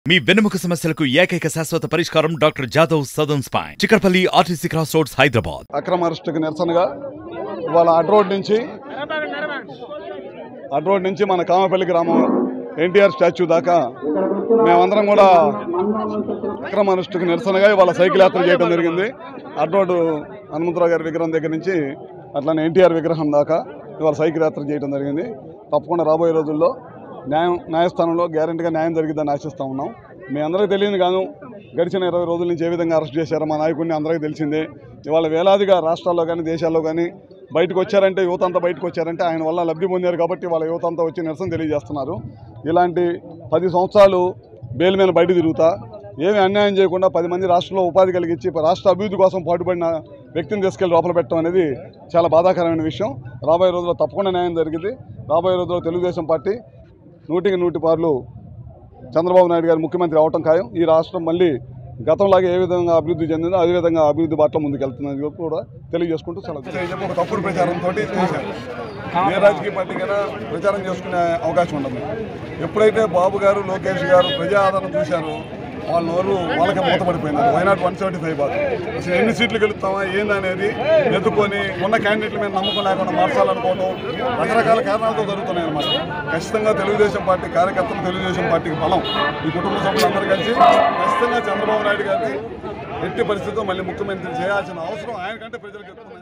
మీ వెన్నెముక సమస్యలకు ఏకైక శాశ్వత పరిష్కారం doctor Jadhav Sadan spine Chikkadpally RTC cross roads Hyderabad అక్రమ అరెస్టుకి నిరసనగా ఇవాళ అడ్ రోడ్ నుంచి అడ్ రోడ్ నుంచి మన కామపల్లి గ్రామం ఎన్టీఆర్ స్టాచ్యూ దాకా మేమందరం కూడా అక్రమ అరెస్టుకి నిరసనగా ఇవాళ సైకిల్ యాత్ర చేయడం జరిగింది అడ్ రోడ్డు హనుమంతరావు గారి విగ్రహం దగ్గర నుంచి అట్లానే ఎన్టీఆర్ విగ్రహం దాకా ఇవాళ సైకిల్ యాత్ర చేయడం జరిగింది తప్పకుండా రాబోయే రోజుల్లో న్యాయం న్యాయస్థానంలో గ్యారెంటీగా న్యాయం జరిగిద్దని ఆశిస్తూ ఉన్నాం మీ అందరికీ తెలియదు కాదు గడిచిన ఇరవై రోజుల నుంచి ఏ విధంగా అరెస్ట్ చేశారో మా నాయకుడిని అందరికీ తెలిసిందే ఇవాళ వేలాదిగా రాష్ట్రాల్లో కానీ దేశాల్లో కానీ బయటకు వచ్చారంటే యువత అంతా బయటకు వచ్చారంటే ఆయన వల్ల లబ్ధి పొందారు కాబట్టి వాళ్ళ యువత అంతా వచ్చి నిరసన తెలియజేస్తున్నారు ఇలాంటి పది సంవత్సరాలు బెయిల్ మీద బయట తిరుగుతా ఏమి అన్యాయం చేయకుండా పది మంది రాష్ట్రంలో ఉపాధి కలిగించి రాష్ట్ర అభివృద్ధి కోసం పాటుపడిన వ్యక్తిని తీసుకెళ్లి లోపల పెట్టడం అనేది చాలా బాధాకరమైన విషయం రాబోయే రోజుల్లో తప్పకుండా న్యాయం జరిగింది రాబోయే రోజుల్లో తెలుగుదేశం పార్టీ నూటికి నూటి పార్లు చంద్రబాబు నాయుడు గారు ముఖ్యమంత్రి అవటం ఖాయం ఈ రాష్ట్రం మళ్ళీ గతంలాగా ఏ విధంగా అభివృద్ధి చెందిందో అదే విధంగా అభివృద్ధి బాటలో ముందుకెళ్తుందని చెప్పి కూడా తెలియజేసుకుంటూ సెలవు ఒక తప్పుడు ప్రచారంతో చేశారు ఏ రాజకీయ పార్టీకైనా ప్రచారం చేసుకునే అవకాశం ఉండదు ఎప్పుడైతే బాబు గారు లోకేష్ గారు ప్రజా ఆదరణ చూశారో వాళ్ళ నోరు వాళ్ళకే మూతపడిపోయింది వైనాట్ వన్ సెవెంటీ ఫైవ్ బాగా అసలు ఎన్ని సీట్లు గెలుస్తామా ఏందనేది ఎత్తుకొని ఉన్న క్యాండిడేట్ల మీద నమ్మకం లేకుండా మార్చాలనుకోవడం రకరకాల కారణాలతో జరుగుతున్నాయి అన్నమాట ఖచ్చితంగా తెలుగుదేశం పార్టీ కార్యకర్తలు తెలుగుదేశం పార్టీకి బలం ఈ కుటుంబ సభ్యులందరూ కలిసి ఖచ్చితంగా చంద్రబాబు నాయుడు గారిని ఎట్టి పరిస్థితుల్లో మళ్ళీ ముఖ్యమంత్రి చేయాల్సిన అవసరం ఆయనకంటే ప్రజలకు ఎక్కువ ఉంది.